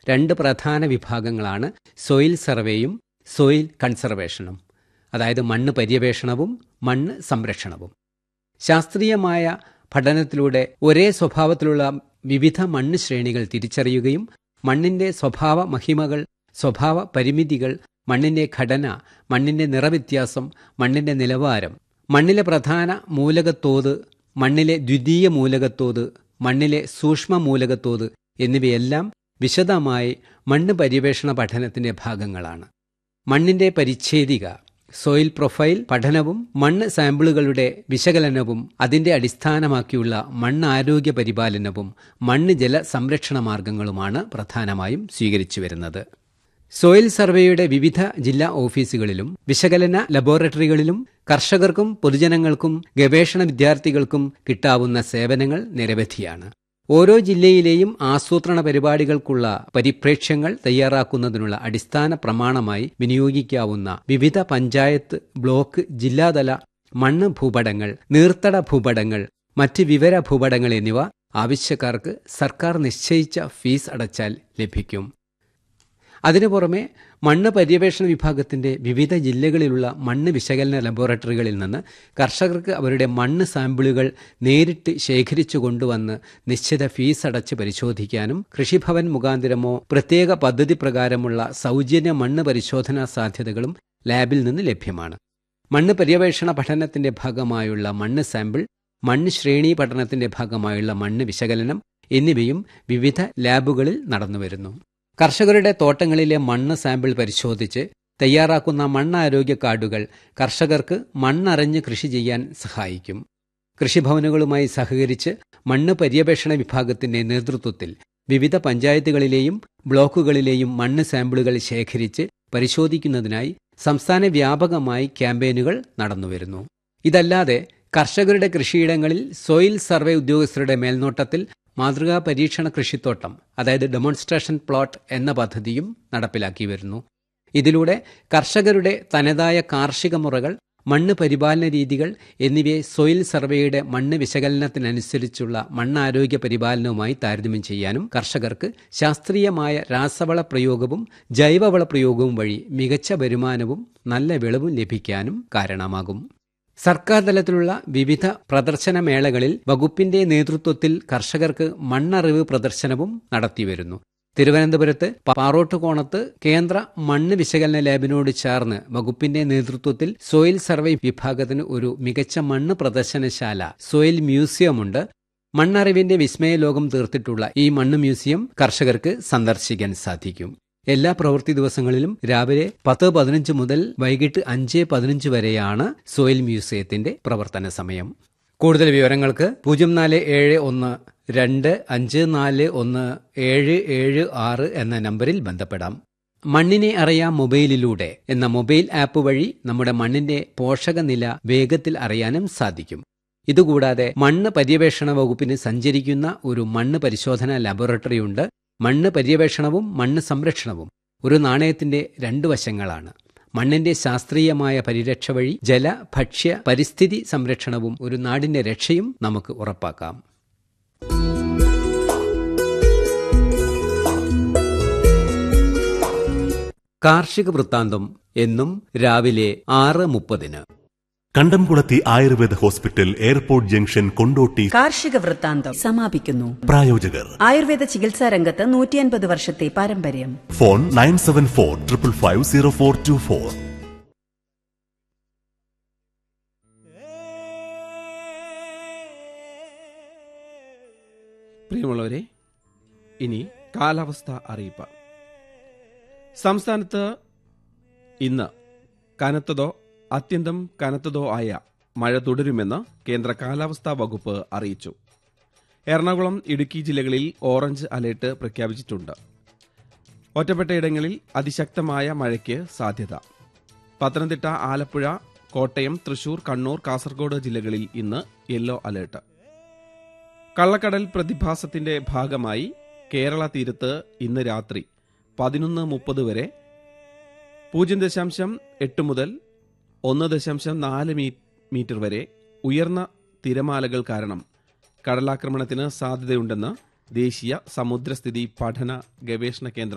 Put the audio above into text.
രണ്ട് പ്രധാന വിഭാഗങ്ങളാണ് soil സർവേയും soil കൺസർവേഷനും അതായത് മണ്ണ് പര്യവേഷണവും മണ്ണ് സംരക്ഷണവും ശാസ്ത്രീയമായ പഠനത്തിലൂടെ ഒരേ സ്വഭാവത്തിലുള്ള വിവിധ മണ്ണ് ശ്രേണികൾ തിരിച്ചറിയുകയും മണ്ണിന്റെ സ്വഭാവ മഹിമകൾ സ്വഭാവ പരിമിതികൾ മണ്ണിന്റെ ഘടന മണ്ണിന്റെ നിറവ്യത്യാസം മണ്ണിന്റെ നിലവാരം മണ്ണിലെ പ്രധാന മൂലകത്തോത് മണ്ണിലെ ദ്വിതീയ മൂലകത്തോത് മണ്ണിലെ സൂക്ഷ്മ മൂലകത്തോത് എന്നിവയെല്ലാം വിശദമായി മണ്ണ് പര്യവേഷണ പഠനത്തിന്റെ ഭാഗങ്ങളാണ് മണ്ണിന്റെ പരിച്ഛേദിക സോയിൽ പ്രൊഫൈൽ പഠനവും മണ്ണ് സാമ്പിളുകളുടെ വിശകലനവും അതിന്റെ അടിസ്ഥാനമാക്കിയുള്ള മണ്ണ് ആരോഗ്യ പരിപാലനവും മണ്ണ് ജല സംരക്ഷണ മാർഗങ്ങളുമാണ് പ്രധാനമായും സ്വീകരിച്ചു വരുന്നത് സോയിൽ സർവേയുടെ വിവിധ ജില്ലാ ഓഫീസുകളിലും വിശകലന ലബോറട്ടറികളിലും കർഷകർക്കും പൊതുജനങ്ങൾക്കും ഗവേഷണ വിദ്യാർത്ഥികൾക്കും കിട്ടാവുന്ന സേവനങ്ങൾ നിരവധിയാണ് ഓരോ ജില്ലയിലെയും ആസൂത്രണ പരിപാടികൾക്കുള്ള പരിപ്രേക്ഷ്യങ്ങൾ തയ്യാറാക്കുന്നതിനുള്ള അടിസ്ഥാന പ്രമാണമായി വിനിയോഗിക്കാവുന്ന വിവിധ പഞ്ചായത്ത് ബ്ലോക്ക് ജില്ലാതല മണ്ണ് ഭൂപടങ്ങൾ നീർത്തട ഭൂപടങ്ങൾ മറ്റ് വിവര ഭൂപടങ്ങൾ എന്നിവ ആവശ്യക്കാർക്ക് സർക്കാർ നിശ്ചയിച്ച ഫീസ് അടച്ചാൽ ലഭിക്കും അതിനു പുറമെ മണ്ണ് പര്യവേഷണ വിഭാഗത്തിന്റെ വിവിധ ജില്ലകളിലുള്ള മണ്ണ് വിശകലന ലബോറട്ടറികളിൽ നിന്ന് കർഷകർക്ക് അവരുടെ മണ്ണ് സാമ്പിളുകൾ നേരിട്ട് ശേഖരിച്ചു കൊണ്ടുവന്ന് നിശ്ചിത ഫീസ് അടച്ച് പരിശോധിക്കാനും കൃഷിഭവൻ മുഖാന്തിരമോ പ്രത്യേക പദ്ധതി പ്രകാരമുള്ള സൗജന്യ മണ്ണ് പരിശോധനാ സാധ്യതകളും ലാബിൽ നിന്ന് ലഭ്യമാണ് മണ്ണ് പര്യവേഷണ പഠനത്തിന്റെ ഭാഗമായുള്ള മണ്ണ് സാമ്പിൾ മണ്ണ് ശ്രേണി പഠനത്തിന്റെ ഭാഗമായുള്ള മണ്ണ് വിശകലനം എന്നിവയും വിവിധ ലാബുകളിൽ നടന്നുവരുന്നു കർഷകരുടെ തോട്ടങ്ങളിലെ മണ്ണ് സാമ്പിൾ പരിശോധിച്ച് തയ്യാറാക്കുന്ന മണ്ണാരോഗ്യ കാർഡുകൾ കർഷകർക്ക് മണ്ണറിഞ്ഞ് കൃഷി ചെയ്യാൻ സഹായിക്കും കൃഷിഭവനുകളുമായി സഹകരിച്ച് മണ്ണ് പര്യവേഷണ വിഭാഗത്തിന്റെ നേതൃത്വത്തിൽ വിവിധ പഞ്ചായത്തുകളിലെയും ബ്ലോക്കുകളിലെയും മണ്ണ് സാമ്പിളുകൾ ശേഖരിച്ച് പരിശോധിക്കുന്നതിനായി സംസ്ഥാന വ്യാപകമായി ക്യാമ്പയിനുകൾ നടന്നുവരുന്നു ഇതല്ലാതെ കർഷകരുടെ കൃഷിയിടങ്ങളിൽ സോയിൽ സർവേ ഉദ്യോഗസ്ഥരുടെ മേൽനോട്ടത്തിൽ മാതൃകാ പരീക്ഷണ കൃഷിത്തോട്ടം അതായത് ഡെമോൺസ്ട്രേഷൻ പ്ലോട്ട് എന്ന പദ്ധതിയും നടപ്പിലാക്കി വരുന്നു ഇതിലൂടെ കർഷകരുടെ തനതായ കാർഷിക മുറകൾ മണ്ണ് പരിപാലന രീതികൾ എന്നിവയെ സോയിൽ സർവേയുടെ മണ്ണ് വിശകലനത്തിനനുസരിച്ചുള്ള മണ്ണാരോഗ്യ പരിപാലനവുമായി താരതമ്യം ചെയ്യാനും കർഷകർക്ക് ശാസ്ത്രീയമായ രാസവള പ്രയോഗവും ജൈവവള പ്രയോഗവും വഴി മികച്ച വരുമാനവും നല്ല വിളവും ലഭിക്കാനും കാരണമാകും സർക്കാർ തലത്തിലുള്ള വിവിധ പ്രദർശന മേളകളിൽ വകുപ്പിന്റെ നേതൃത്വത്തിൽ കർഷകർക്ക് മണ്ണറിവ് പ്രദർശനവും നടത്തിവരുന്നു തിരുവനന്തപുരത്ത് പാറോട്ടുകോണത്ത് കേന്ദ്ര മണ്ണ് വിശകലന ലാബിനോട് ചേർന്ന് വകുപ്പിന്റെ നേതൃത്വത്തിൽ സോയിൽ സർവേ വിഭാഗത്തിന് ഒരു മികച്ച മണ്ണ് പ്രദർശനശാല സോയിൽ മ്യൂസിയമുണ്ട് മണ്ണറിവിന്റെ വിസ്മയ ലോകം തീർത്തിട്ടുള്ള ഈ മണ്ണ് മ്യൂസിയം കർഷകർക്ക് സന്ദർശിക്കാൻ സാധിക്കും എല്ലാ പ്രവൃത്തി ദിവസങ്ങളിലും രാവിലെ പത്ത് പതിനഞ്ച് മുതൽ വൈകിട്ട് അഞ്ച് പതിനഞ്ച് വരെയാണ് സോയിൽ മ്യൂസിയത്തിന്റെ പ്രവർത്തന സമയം കൂടുതൽ വിവരങ്ങൾക്ക് പൂജ്യം നാല് ഏഴ് ഒന്ന് രണ്ട് അഞ്ച് നാല് ഒന്ന് ഏഴ് ഏഴ് ആറ് എന്ന നമ്പറിൽ ബന്ധപ്പെടാം മണ്ണിനെ അറിയാം മൊബൈലിലൂടെ എന്ന മൊബൈൽ ആപ്പ് വഴി നമ്മുടെ മണ്ണിന്റെ പോഷകനില വേഗത്തിൽ അറിയാനും സാധിക്കും ഇതുകൂടാതെ മണ്ണ് പര്യവേഷണ വകുപ്പിന് സഞ്ചരിക്കുന്ന ഒരു മണ്ണ് പരിശോധനാ ലബോറട്ടറിയുണ്ട് മണ്ണ് പര്യവേഷണവും മണ്ണ് സംരക്ഷണവും ഒരു നാണയത്തിന്റെ രണ്ടു വശങ്ങളാണ് മണ്ണിന്റെ ശാസ്ത്രീയമായ പരിരക്ഷ വഴി ജല ഭക്ഷ്യ പരിസ്ഥിതി സംരക്ഷണവും ഒരു നാടിന്റെ രക്ഷയും നമുക്ക് ഉറപ്പാക്കാം കാർഷിക വൃത്താന്തം എന്നും രാവിലെ ആറ് മുപ്പതിന് Kandamkulathy Ayurveda hospital airport junction Kondotty കാർഷിക വൃത്താന്തം സമാപിക്കുന്നു പ്രായോജകർ ആയുർവേദ ചികിത്സാ രംഗത്ത് നൂറ്റിയൻപത് വർഷത്തെ പാരമ്പര്യം phone nine seven four triple five zero four two four പ്രിയമുള്ളവരെ ഇനി കാലാവസ്ഥ അറിയിപ്പ് സംസ്ഥാനത്ത് ഇന്ന് കനത്തതോ അത്യന്തം കനത്തതോ ആയ മഴ തുടരുമെന്ന് കേന്ദ്ര കാലാവസ്ഥാ വകുപ്പ് അറിയിച്ചു എറണാകുളം ഇടുക്കി ജില്ലകളിൽ ഓറഞ്ച് അലേർട്ട് പ്രഖ്യാപിച്ചിട്ടുണ്ട് ഒറ്റപ്പെട്ടയിടങ്ങളിൽ അതിശക്തമായ മഴയ്ക്ക് സാധ്യത പത്തനംതിട്ട ആലപ്പുഴ കോട്ടയം തൃശൂർ കണ്ണൂർ കാസർഗോഡ് ജില്ലകളിൽ ഇന്ന് യെല്ലോ അലേർട്ട് കള്ളക്കടൽ പ്രതിഭാസത്തിന്റെ ഭാഗമായി കേരള തീരത്ത് ഇന്ന് രാത്രി പതിനൊന്ന് മുപ്പത് വരെ പൂജ്യം ദശാംശം എട്ട് മുതൽ ഒന്ന് ദശാംശം നാല് മീ മീറ്റർ വരെ ഉയർന്ന തിരമാലകൾ കാരണം കടലാക്രമണത്തിന് സാധ്യതയുണ്ടെന്ന് ദേശീയ സമുദ്രസ്ഥിതി പഠന ഗവേഷണ കേന്ദ്രം